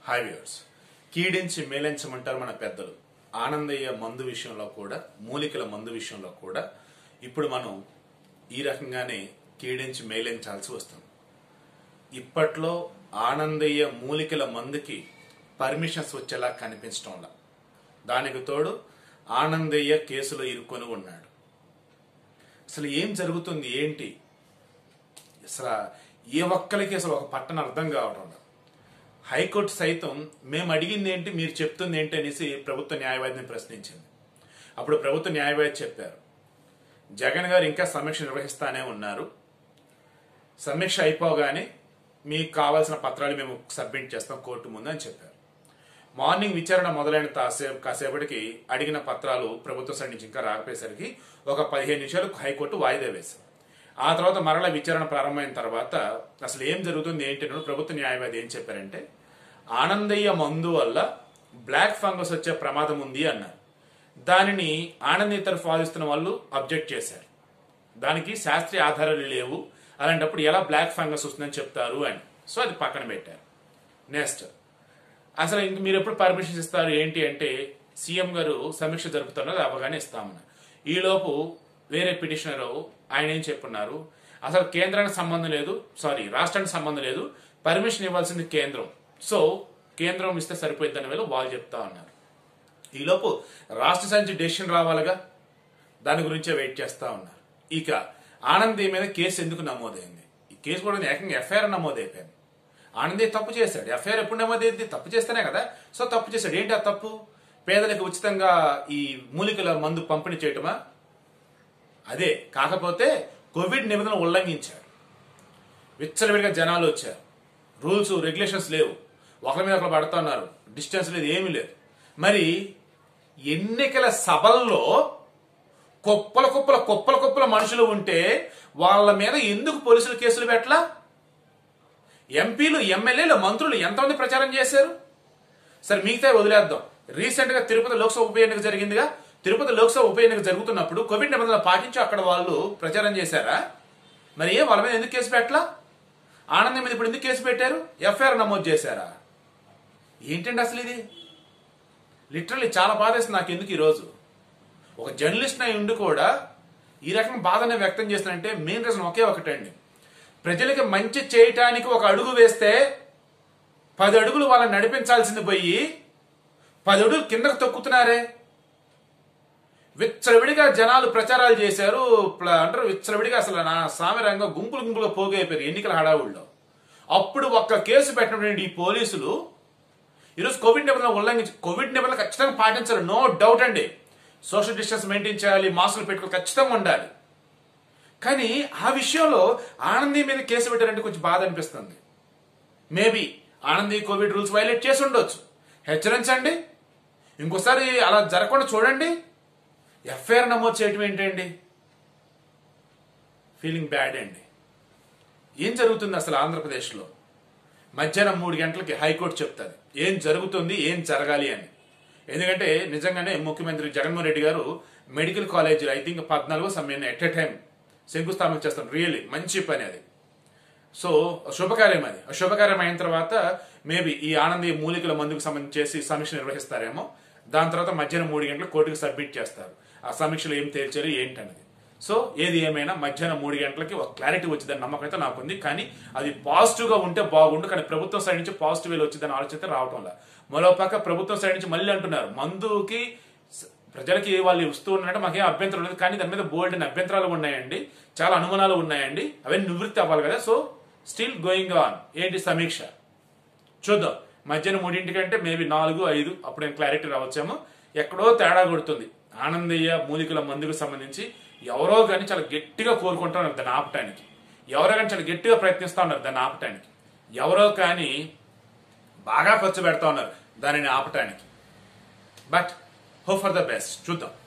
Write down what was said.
Hi viewers కీడించి మేలించమంటారు మన పెద్దలు ఆనందయ్య మందు విషయంలో కూడా మూలికల మందు విషయంలో కూడా ఇప్పుడు మనం ఈ రకంగానే కీడించి మేలించాల్సి వస్తుంది ఇప్పట్లో ఆనందయ్య మూలికల మందుకి పర్మిషన్స్ వచ్చేలా కనిపించడంలా దానికి తోడు ఆనందయ్య కేసులో ఇరుక్కొని ఉన్నాడు అసలు ఏం జరుగుతుంది ఏంటి అసలు ఏ ఒక్కరికి అసలు ఒక పట్టణ అర్థం కావడం లేదు. హైకోర్టు సైతం మేము అడిగింది ఏంటి మీరు చెప్తుంది ఏంటి అనేసి ప్రభుత్వ న్యాయవాదిని ప్రశ్నించింది అప్పుడు ప్రభుత్వ న్యాయవాది చెప్పారు జగన్ గారు ఇంకా సమీక్ష నిర్వహిస్తానే ఉన్నారు సమీక్ష అయిపోగానే మీకు కావాల్సిన పత్రాలు మేము సబ్మిట్ చేస్తాం కోర్టు ముందు అని చెప్పారు మార్నింగ్ విచారణ మొదలైన కాసేపు కాసేపటికి అడిగిన పత్రాలు ప్రభుత్వ సైడ్ నుంచి ఇంకా రాకపోయేసరికి ఒక పదిహేను నిమిషాలు హైకోర్టు వాయిదా వేశారు ఆ తర్వాత మరల విచారణ ప్రారంభమైన తర్వాత అసలు ఏం జరుగుతుంది ఏంటి అని ప్రభుత్వ న్యాయవాది ఏం చెప్పారంటే ఆనందయ్య మందు వల్ల బ్లాక్ ఫంగస్ వచ్చే ప్రమాదం ఉంది అన్నారు దానిని ఆనందయ్య తరఫు వాదిస్తున్న వాళ్ళు అబ్జెక్ట్ చేశారు దానికి శాస్త్రీయ ఆధారాలు లేవు అలాంటప్పుడు ఎలా బ్లాక్ ఫంగస్ వస్తుందని చెప్తారు అని సో అది పక్కన పెట్టారు నెక్స్ట్ అసలు ఇంక మీరు ఎప్పుడు పర్మిషన్ ఇస్తారు ఏంటి అంటే సీఎం గారు సమీక్ష జరుపుతున్నది అవగానే ఇస్తామన్నారు ఈలోపు వేరే పిటిషనర్ ఆయన ఏం చెప్పున్నారు అసలు కేంద్రానికి సంబంధం లేదు సారీ రాష్ట్రానికి సంబంధం లేదు పర్మిషన్ ఇవ్వాల్సింది కేంద్రం సో కేంద్రం ఇస్తే సరిపోయిద్దని వేళ వాళ్ళు చెప్తా ఉన్నారు ఈలోపు రాష్ట్ర సంచి డెసిషన్ రావాలిగా దాని గురించే వెయిట్ చేస్తా ఉన్నారు ఇక ఆనంద్ మీద కేసు ఎందుకు నమోదైంది ఈ కేసు కూడా ఏకంగా ఎఫ్ఐఆర్ నమోదైపోయింది ఆనంద్ తప్పు చేశాడు ఎఫ్ఐఆర్ ఎప్పుడు నమోదైంది తప్పు చేస్తేనే కదా సో తప్పు చేశాడు ఏంటి ఆ తప్పు పేదలకు ఉచితంగా ఈ మూలికల మందు పంపిణీ చేయటమా అదే కాకపోతే కోవిడ్ నిబంధనలు ఉల్లంఘించాడు విచ్చలవిడిగా జనాలు వచ్చారు రూల్స్ రెగ్యులేషన్స్ లేవు ఒకరి మీద ఒకరు పడుతున్నారు డిస్టెన్స్ లేదు ఏమీ లేదు మరి ఎన్నికల సభల్లో కుప్పల కుప్పల కుప్పల కుప్పల మనుషులు ఉంటే వాళ్ళ మీద ఎందుకు పోలీసులు కేసులు పెట్టలా ఎంపీలు ఎమ్మెల్యేలు మంత్రులు ఎంతమంది ప్రచారం చేశారు సరే మిగతా వదిలేద్దాం రీసెంట్ గా తిరుపతి లోక్సభ ఉప ఎన్నిక జరిగిందిగా తిరుపతి లోక్సభ ఉప ఎన్నిక జరుగుతున్నప్పుడు కోవిడ్ నిబంధనలు పాటించి అక్కడ వాళ్ళు ప్రచారం చేశారా మరి ఏ వాళ్ళ మీద ఎందుకు కేసు పెట్టలా ఆనందం మీద ఇప్పుడు ఎందుకు కేసు పెట్టారు ఎఫ్ఐఆర్ నమోదు చేశారా ఏంటండి అసలు ఇది లిటరల్లీ చాలా బాధేస్తుంది నాకు ఎందుకు ఈరోజు ఒక జర్నలిస్ట్ అయి ఉండి కూడా ఈ రకం బాధనే వ్యక్తం చేస్తానంటే మెయిన్ రీజన్ ఒకే ఒకటండి ప్రజలకి మంచి చేయటానికి ఒక అడుగు వేస్తే పది అడుగులు వాళ్ళని నడిపించాల్సింది పోయి పది అడుగులు కిందకు తొక్కుతున్నారే విచ్చలవిడిగా జనాలు ప్రచారాలు చేశారు ప్ల- అంటారు విచ్చలవిడిగా అసలు నా సామిరంగా గుంపులు గుంపులుగా పోగైపోయారు ఎన్నికల హడావుల్లో అప్పుడు ఒక్క కేసు పెట్టినటువంటి ఈ పోలీసులు ఈరోజు కోవిడ్ నిబంధనలు ఉల్లంఘించి కోవిడ్ నిబంధనలు ఖచ్చితంగా పాటించాలి నో డౌట్ అండి సోషల్ డిస్టెన్స్ మెయింటైన్ చేయాలి మాస్కులు పెట్టుకో ఖచ్చితంగా ఉండాలి కానీ ఆ విషయంలో ఆనందీ మీద కేసు పెట్టారంటే కొంచెం బాధ అనిపిస్తుంది maybe Anandi Covid rules violate చేసి ఉండొచ్చు హెచ్చరించండి ఇంకోసారి అలా జరగకుండా చూడండి ఎఫ్ఐఆర్ నమోదు చేయటం ఏంటండి ఫీలింగ్ బ్యాడ్ అండి ఏం జరుగుతుంది అసలు ఆంధ్రప్రదేశ్లో మధ్యాహ్నం మూడు గంటలకి హైకోర్టు చెప్తుంది ఏం జరుగుతుంది ఏం జరగాలి అని ఎందుకంటే నిజంగానే ముఖ్యమంత్రి జగన్మోహన్ రెడ్డి గారు మెడికల్ కాలేజీలో ఐ థింక్ పద్నాలుగో సమయం ఎట్ ఎ టైం శంకుస్థాపన చేస్తాం రియల్లీ మంచి పని అది సో శుభకార్యం అది ఆ శుభకార్యం అయిన తర్వాత మేబీ ఈ ఆనందీ మూలికల మందుకు సంబంధించి చేసి సమీక్ష నిర్వహిస్తారేమో దాని తర్వాత మధ్యాహ్నం మూడు గంటలకు కోర్టుకు సబ్మిట్ చేస్తారు ఆ సమీక్షలో ఏం తేల్చారు ఏంటన్నది సో ఏది ఏమైనా మధ్యాహ్నం మూడు గంటలకి ఒక క్లారిటీ వచ్చిందని నమ్మకం అయితే నాకు ఉంది కానీ అది పాజిటివ్ గా ఉంటే బాగుండు కానీ ప్రభుత్వం సైడ్ నుంచి పాజిటివ్ వేలు వచ్చిందని ఆలోచన అయితే రావటం లేదు మరో పక్క ప్రభుత్వం సైడ్ నుంచి మళ్ళీ అంటున్నారు మందుకి స- ప్రజలకి వాళ్ళు ఇస్తూ ఉన్నారంటే మాకేం అభ్యంతరం లేదు కానీ దాని మీద బోల్డ్ అని అభ్యంతరాలు ఉన్నాయండి చాలా అనుమానాలు ఉన్నాయండి అవన్నీ నివృత్తి అవ్వాలి కదా సో స్టిల్ గోయింగ్ ఆన్ ఏంటి సమీక్ష చూద్దాం మధ్యాహ్నం మూడింటికంటే మేబీ నాలుగు ఐదు అప్పుడు నేను క్లారిటీ రావచ్చేమో ఎక్కడో తేడా కొడుతుంది ఆనందయ్య మూలికల మందుకు సంబంధించి ఎవరో కానీ చాలా గట్టిగా కోరుకుంటున్నారు దాన్ని ఆపటానికి ఎవరో కానీ చాలా గట్టిగా ప్రయత్నిస్తూ ఉన్నారు దాన్ని ఆపటానికి ఎవరో కానీ బాగా ఖర్చు పెడతా ఉన్నారు దానిని ఆపటానికి but hope for the best చూద్దాం